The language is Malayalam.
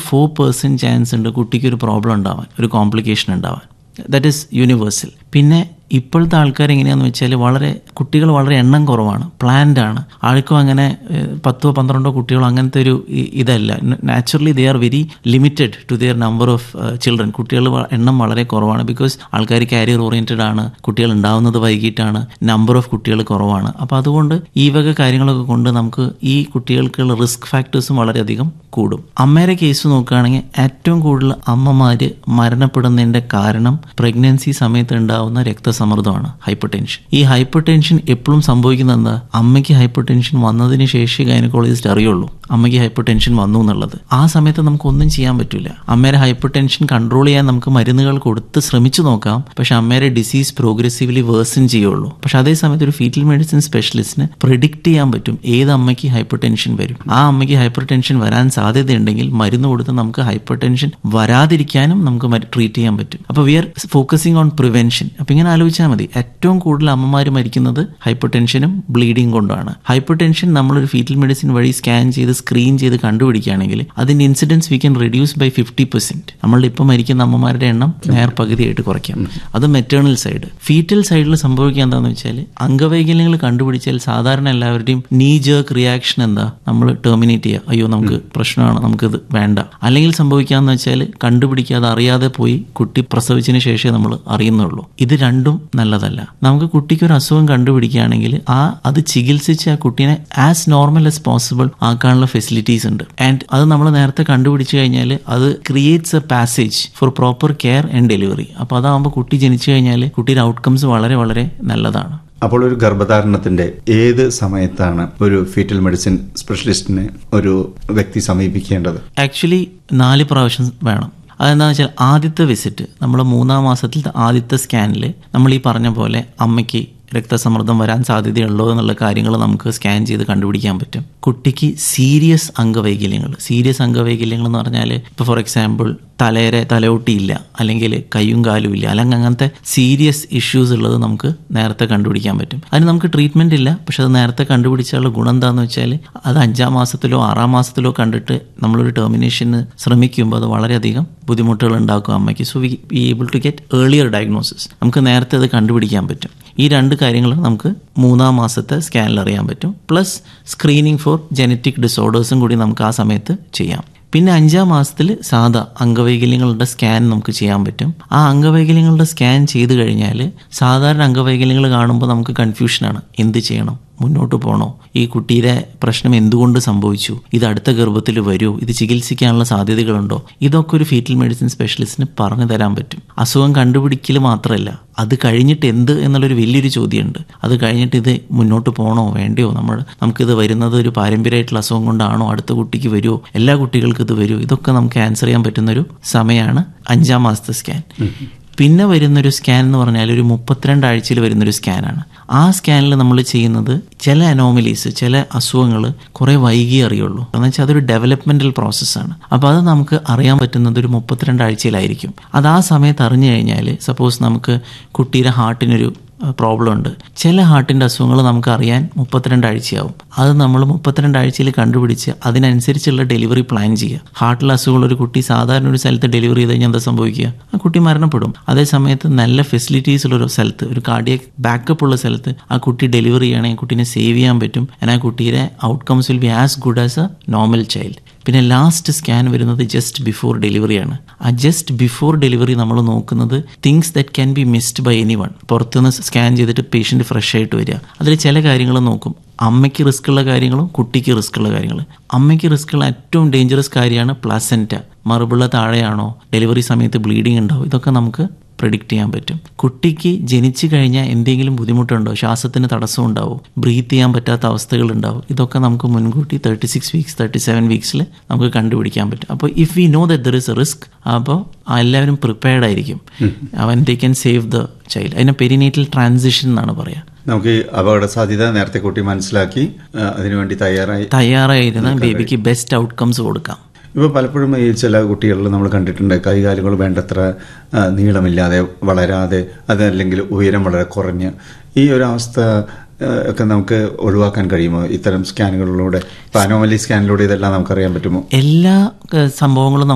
ഫോർ പേഴ്സൻറ്റ് ചാൻസ് ഉണ്ട് കുട്ടിക്ക് ഒരു പ്രോബ്ലം ഉണ്ടാവാൻ ഒരു കോംപ്ലിക്കേഷൻ ഉണ്ടാവാൻ ദാറ്റ് ഈസ് യൂണിവേഴ്സൽ പിന്നെ ഇപ്പോഴത്തെ ആൾക്കാർ എങ്ങനെയാണെന്ന് വെച്ചാൽ വളരെ കുട്ടികൾ വളരെ എണ്ണം കുറവാണ് പ്ലാൻഡ് ആണ് ആൾക്കും അങ്ങനെ ഏഹ്, പത്തോ പന്ത്രണ്ടോ കുട്ടികളോ അങ്ങനത്തെ ഒരു ഇ- ഇതല്ല naturally they are very limited to their number of children കുട്ടികൾ വ- എണ്ണം വളരെ കുറവാണ് ബിക്കോസ് ആൾക്കാർ കാരിയർ ഓറിയൻറ്റഡ് ആണ് കുട്ടികൾ ഉണ്ടാവുന്നത് വൈകിട്ടാണ് നമ്പർ ഓഫ് കുട്ടികൾ കുറവാണ് അപ്പോൾ അതുകൊണ്ട് ഈ വക കാര്യങ്ങളൊക്കെ കൊണ്ട് നമുക്ക് ഈ കുട്ടികൾക്കുള്ള റിസ്ക് ഫാക്ടേഴ്സും വളരെയധികം കൂടും അമ്മയുടെ കേസ് നോക്കുകയാണെങ്കിൽ ഏറ്റവും കൂടുതൽ അമ്മമാർ മരണപ്പെടുന്നതിൻ്റെ കാരണം പ്രഗ്നൻസി സമയത്ത് ഉണ്ടാവുന്ന രക്തസമ്മർദ്ദമാണ് ഹൈപ്പർ ടെൻഷൻ ഈ ഹൈപ്പർ ടെൻഷൻ എപ്പോഴും സംഭവിക്കുന്നത് എന്താ അമ്മയ്ക്ക് ഹൈപ്പർ ടെൻഷൻ വന്നതിന് ശേഷം ഗൈനക്കോളജിസ്റ്റ് അറിയുള്ളൂ അമ്മയ്ക്ക് ഹൈപ്പർ ടെൻഷൻ വന്നു എന്നുള്ളത് ആ സമയത്ത് നമുക്കൊന്നും ചെയ്യാൻ പറ്റില്ല അമ്മയുടെ ഹൈപ്പർ ടെൻഷൻ കൺട്രോൾ ചെയ്യാൻ നമുക്ക് മരുന്നുകൾ കൊടുത്ത് ശ്രമിച്ചു നോക്കാം പക്ഷെ അമ്മയുടെ ഡിസീസ് പ്രോഗ്രസീവ്ലി വേഴ്സൺ ചെയ്യുള്ളൂ പക്ഷെ അതേ സമയത്ത് ഒരു ഫീറ്റൽ മെഡിസിൻ സ്പെഷ്യലിസ്റ്റിന് പ്രിഡിക്റ്റ് ചെയ്യാൻ പറ്റും ഏത് അമ്മയ്ക്ക് ഹൈപ്പർ ടെൻഷൻ വരും ആ അമ്മയ്ക്ക് ഹൈപ്പർ ടെൻഷൻ വരാൻ സാധ്യതയുണ്ടെങ്കിൽ മരുന്ന് കൊടുത്ത് നമുക്ക് ഹൈപ്പർ ടെൻഷൻ വരാതിരിക്കാനും നമുക്ക് ട്രീറ്റ് ചെയ്യാൻ പറ്റും അപ്പോൾ we are focusing on prevention അപ്പോൾ ഇങ്ങനെ ആലോചിച്ചാൽ മതി ഏറ്റവും കൂടുതൽ അമ്മമാർ മരിക്കുന്നത് ഹൈപ്പർ ടെൻഷനും ബ്ലീഡിങ് കൊണ്ടാണ് ഹൈപ്പർ ടെൻഷൻ നമ്മളൊരു ഫീറ്റൽ മെഡിസിൻ വഴി സ്കാൻ ചെയ്ത് സ്ക്രീൻ ചെയ്ത് കണ്ടുപിടിക്കുകയാണെങ്കിൽ അതിന്റെ incidence we can reduce by fifty percent നമ്മളുടെ ഇപ്പം മരിക്കുന്ന അമ്മമാരുടെ എണ്ണം നേർ പകുതിയായിട്ട് കുറയ്ക്കാം അത് മെറ്റേണൽ സൈഡ് ഫീറ്റൽ സൈഡിൽ സംഭവിക്കുക എന്താണെന്ന് വെച്ചാൽ അംഗവൈകല്യങ്ങൾ കണ്ടുപിടിച്ചാൽ സാധാരണ എല്ലാവരുടെയും നീ ജേർക്ക് റിയാക്ഷൻ എന്താ നമ്മൾ ടെർമിനേറ്റ് ചെയ്യുക അയ്യോ നമുക്ക് പ്രശ്നമാണ് നമുക്കിത് വേണ്ട അല്ലെങ്കിൽ സംഭവിക്കാന്ന് വെച്ചാൽ കണ്ടുപിടിക്കാതെ അറിയാതെ പോയി കുട്ടി പ്രസവിച്ചതിന് ശേഷമേ നമ്മൾ അറിയുന്നുള്ളൂ ഇത് രണ്ടും നല്ലതല്ല നമുക്ക് കുട്ടിക്ക് ഒരു അസുഖം കണ്ടുപിടിക്കുകയാണെങ്കിൽ ആ അത് ചികിത്സിച്ച് ആ കുട്ടീനെ ആസ് നോർമൽ ആസ് പോസിബിൾ ആക്കാനുള്ള ഫെസിലിറ്റീസ് ഉണ്ട് ആൻഡ് അത് നമ്മൾ നേരത്തെ കണ്ടുപിടിച്ചു കഴിഞ്ഞാൽ അത് creates a passage for proper care and delivery അപ്പോൾ അതാകുമ്പോൾ കുട്ടി ജനിച്ചു കഴിഞ്ഞാൽ കുട്ടിയുടെ ഔട്ട്കംസ് വളരെ വളരെ നല്ലതാണ് അപ്പോൾ ഒരു ഗർഭധാരണത്തിന്റെ ഏത് സമയത്താണ് ഒരു ഫീറ്റൽ മെഡിസിൻ സ്പെഷ്യലിസ്റ്റിനെ ഒരു വ്യക്തി സമീപിക്കേണ്ടത് ആക്ച്വലി നാല് പ്രാവശ്യം വേണം അതെന്താണെന്ന് വെച്ചാൽ ആദ്യത്തെ വിസിറ്റ് നമ്മൾ മൂന്നാം മാസത്തിലത്തെ ആദ്യത്തെ സ്കാനിൽ നമ്മൾ ഈ പറഞ്ഞ പോലെ അമ്മയ്ക്ക് രക്തസമ്മർദ്ദം വരാൻ സാധ്യതയുള്ളോ എന്നുള്ള കാര്യങ്ങൾ നമുക്ക് സ്കാൻ ചെയ്ത് കണ്ടുപിടിക്കാൻ പറ്റും കുട്ടിക്ക് സീരിയസ് അംഗവൈകല്യങ്ങൾ സീരിയസ് അംഗവൈകല്യങ്ങൾ എന്ന് പറഞ്ഞാൽ ഇപ്പോൾ ഫോർ എക്സാമ്പിൾ തലയരെ തലയൊട്ടിയില്ല അല്ലെങ്കിൽ കയ്യും കാലും ഇല്ല അല്ലെങ്കിൽ അങ്ങനത്തെ സീരിയസ് ഇഷ്യൂസ് ഉള്ളത് നമുക്ക് നേരത്തെ കണ്ടുപിടിക്കാൻ പറ്റും അതിന് നമുക്ക് ട്രീറ്റ്മെൻ്റ് ഇല്ല പക്ഷെ അത് നേരത്തെ കണ്ടുപിടിച്ചാലുള്ള ഗുണം എന്താണെന്ന് വെച്ചാൽ അത് അഞ്ചാം മാസത്തിലോ ആറാം മാസത്തിലോ കണ്ടിട്ട് നമ്മളൊരു ടെർമിനേഷന് ശ്രമിക്കുമ്പോൾ അത് വളരെയധികം ബുദ്ധിമുട്ടുകൾ ഉണ്ടാക്കും അമ്മയ്ക്ക് so we be able to get earlier diagnosis നമുക്ക് നേരത്തെ അത് കണ്ടുപിടിക്കാൻ പറ്റും ഈ രണ്ട് കാര്യങ്ങൾ നമുക്ക് മൂന്നാം മാസത്തെ സ്കാനിൽ അറിയാൻ പറ്റും പ്ലസ് സ്ക്രീനിങ് ഫോർ ജനറ്റിക് ഡിസോർഡേഴ്സും കൂടി നമുക്ക് ആ സമയത്ത് ചെയ്യാം പിന്നെ അഞ്ചാം മാസത്തിൽ സാധാ അംഗവൈകല്യങ്ങളുടെ സ്കാൻ നമുക്ക് ചെയ്യാൻ പറ്റും ആ അംഗവൈകല്യങ്ങളുടെ സ്കാൻ ചെയ്ത് കഴിഞ്ഞാൽ സാധാരണ അംഗവൈകല്യങ്ങൾ കാണുമ്പോൾ നമുക്ക് കൺഫ്യൂഷനാണ് എന്ത് ചെയ്യണം മുന്നോട്ട് പോകണോ ഈ കുട്ടിയുടെ പ്രശ്നം എന്തുകൊണ്ട് സംഭവിച്ചു ഇത് അടുത്ത ഗർഭത്തിൽ വരുമോ ഇത് ചികിത്സിക്കാനുള്ള സാധ്യതകളുണ്ടോ ഇതൊക്കെ ഒരു ഫീറ്റൽ മെഡിസിൻ സ്പെഷ്യലിസ്റ്റിന് പറഞ്ഞു തരാൻ പറ്റും അസുഖം കണ്ടുപിടിക്കൽ മാത്രമല്ല അത് കഴിഞ്ഞിട്ട് എന്ത് എന്നുള്ളൊരു വലിയൊരു ചോദ്യമുണ്ട് അത് കഴിഞ്ഞിട്ട് ഇത് മുന്നോട്ട് പോകണോ വേണ്ടയോ നമ്മൾ നമുക്കിത് വരുന്നത് ഒരു പാരമ്പര്യമായിട്ടുള്ള അസുഖം കൊണ്ടാണോ അടുത്ത കുട്ടിക്ക് വരുമോ എല്ലാ കുട്ടികൾക്കും ഇത് വരുമോ ഇതൊക്കെ നമുക്ക് ആൻസർ ചെയ്യാൻ പറ്റുന്നൊരു സമയമാണ് അഞ്ചാം മാസത്തെ സ്കാൻ പിന്നെ വരുന്നൊരു സ്കാൻ എന്ന് പറഞ്ഞാൽ ഒരു മുപ്പത്തിരണ്ട് ആഴ്ചയിൽ വരുന്നൊരു സ്കാനാണ് ആ സ്കാനിൽ നമ്മൾ ചെയ്യുന്നത് ചില അനോമലീസ് ചില അസുഖങ്ങൾ കുറേ വൈകി അറിയുള്ളൂ എന്ന് വെച്ചാൽ അതൊരു ഡെവലപ്മെന്റൽ പ്രോസസ്സാണ് അപ്പോൾ അത് നമുക്ക് അറിയാൻ പറ്റുന്നത് ഒരു മുപ്പത്തിരണ്ട് ആഴ്ചയിലായിരിക്കും അത് ആ സമയത്ത് അറിഞ്ഞു കഴിഞ്ഞാൽ സപ്പോസ് നമുക്ക് കുട്ടിയുടെ ഹാർട്ടിനൊരു പ്രോബ്ലം ഉണ്ട് ചില ഹാർട്ടിൻ്റെ അസുഖങ്ങൾ നമുക്ക് അറിയാൻ മുപ്പത്തിരണ്ട് ആഴ്ചയാവും അത് നമ്മൾ മുപ്പത്തിരണ്ട് ആഴ്ചയിൽ കണ്ടുപിടിച്ച് അതിനനുസരിച്ചുള്ള ഡെലിവറി പ്ലാൻ ചെയ്യുക ഹാർട്ടിലെ അസുഖമുള്ള ഒരു കുട്ടി സാധാരണ ഒരു സ്ഥലത്ത് ഡെലിവറി ചെയ്ത് കഴിഞ്ഞാൽ എന്താ സംഭവിക്കുക ആ കുട്ടി മരണപ്പെടും അതേ സമയത്ത് നല്ല ഫെസിലിറ്റീസ് ഉള്ള ഒരു സ്ഥലത്ത് ഒരു കാർഡിയക് ബാക്കപ്പ് ഉള്ള സ്ഥലത്ത് ആ കുട്ടി ഡെലിവറി ചെയ്യണമെങ്കിൽ കുട്ടീനെ സേവ് ചെയ്യാൻ പറ്റും and ആ കുട്ടിയുടെ outcomes will be as good as a normal child പിന്നെ ലാസ്റ്റ് സ്കാൻ വരുന്നത് ജസ്റ്റ് ബിഫോർ ഡെലിവറിയാണ് ആ ജസ്റ്റ് ബിഫോർ ഡെലിവറി നമ്മൾ നോക്കുന്നത് things that can be missed by anyone പുറത്തുനിന്ന് സ്കാൻ ചെയ്തിട്ട് പേഷ്യൻ്റ് ഫ്രഷ് ആയിട്ട് വരിക അതിൽ ചില കാര്യങ്ങൾ നോക്കും അമ്മയ്ക്ക് റിസ്ക് ഉള്ള കാര്യങ്ങളും കുട്ടിക്ക് റിസ്ക് ഉള്ള കാര്യങ്ങൾ അമ്മയ്ക്ക് റിസ്ക് ഉള്ള ഏറ്റവും ഡേഞ്ചറസ് കാര്യമാണ് പ്ലസൻറ്റ മറുപിള്ള താഴെയാണോ ഡെലിവറി സമയത്ത് ബ്ലീഡിങ് ഉണ്ടാവും ഇതൊക്കെ നമുക്ക് പ്രിഡിക്റ്റ് ചെയ്യാൻ പറ്റും കുട്ടിക്ക് ജനിച്ചു കഴിഞ്ഞാൽ എന്തെങ്കിലും ബുദ്ധിമുട്ടുണ്ടോ ശ്വാസത്തിന് തടസ്സം ഉണ്ടാവും ബ്രീത്ത് ചെയ്യാൻ പറ്റാത്ത അവസ്ഥകൾ ഉണ്ടാവും ഇതൊക്കെ നമുക്ക് മുൻകൂട്ടി thirty six weeks thirty seven വീക്സിൽ നമുക്ക് കണ്ടുപിടിക്കാൻ പറ്റും അപ്പോൾ if we know that there is a risk അപ്പോൾ എല്ലാവരും പ്രിപ്പയർഡ് ആയിരിക്കും അവൻ they can save the child അതിനെ പെരിനേറ്റൽ ട്രാൻസിഷൻ എന്നാണ് പറയുക നമുക്ക് ഈ അപകട സാധ്യത നേരത്തെ കൂട്ടി മനസ്സിലാക്കി ആ, അതിനുവേണ്ടി തയ്യാറായി തയ്യാറായിരുന്ന ബേബിക്ക് ബെസ്റ്റ് ഔട്ട്കംസ് കൊടുക്കാം ഇപ്പോൾ പലപ്പോഴും ഈ ചില കുട്ടികളിൽ നമ്മൾ കണ്ടിട്ടുണ്ട് കൈകാലുകൾ വേണ്ടത്ര ആ, നീളമില്ലാതെ വളരാതെ അതല്ലെങ്കിൽ ഉയരം വളരെ കുറഞ്ഞ് ഈ ഒരു അവസ്ഥ ആ, ഒക്കെ നമുക്ക് ഒഴിവാക്കാൻ കഴിയുമോ ഇത്തരം സ്കാനുകളിലൂടെ ഇപ്പോൾ അനോമലി സ്കാനിലൂടെ ഇതെല്ലാം നമുക്കറിയാൻ പറ്റുമോ എല്ലാ ഏഹ്, സംഭവങ്ങളും